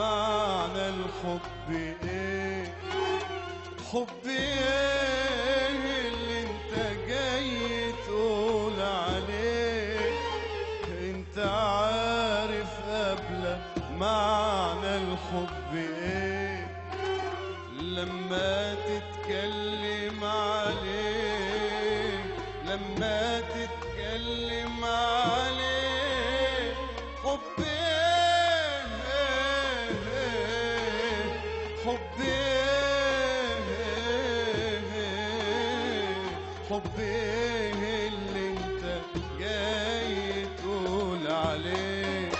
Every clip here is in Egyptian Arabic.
معنى الحب ايه حب ايه اللي انت جاي تقول عليه انت عارف قبل معنى الحب ايه لما تتكلم عليه لما تتكلم عليه حب ايه حب ايه حب ايه اللي انت جاي تقول عليه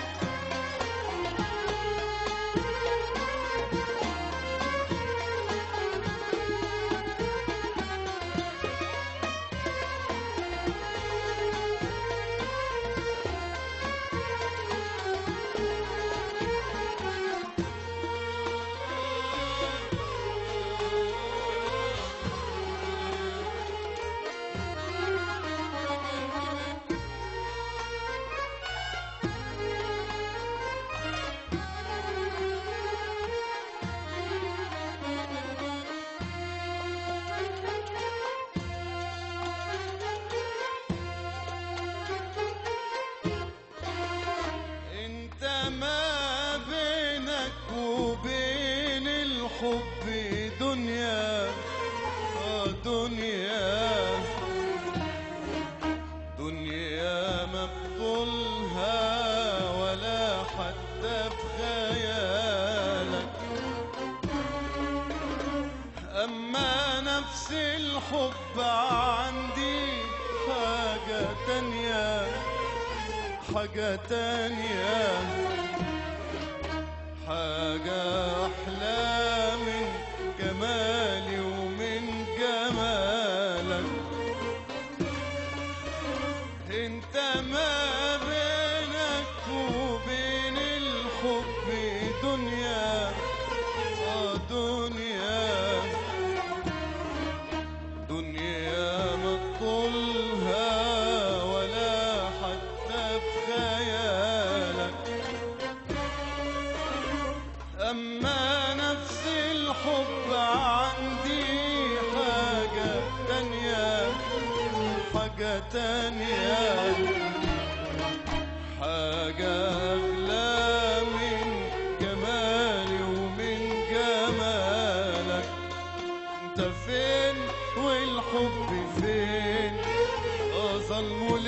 انت ما بينك وبين الحب دنيا اه دنيا دنيا ما بطولها ولا حتى بخيالك اما نفس الحب عندي حاجة تانية حاجة تانية حاجة أحلى من جمالي ومن جمالك انت ما بينك وبين الحب دنيا اه دنيا دنيا ما تطولها ولا حتى بخيالك أما نفس الحب عندي حاجة تانية حاجة تانية حاجة أغلى من جمالي ومن جمالك انت فين والحب فين اه ظلمه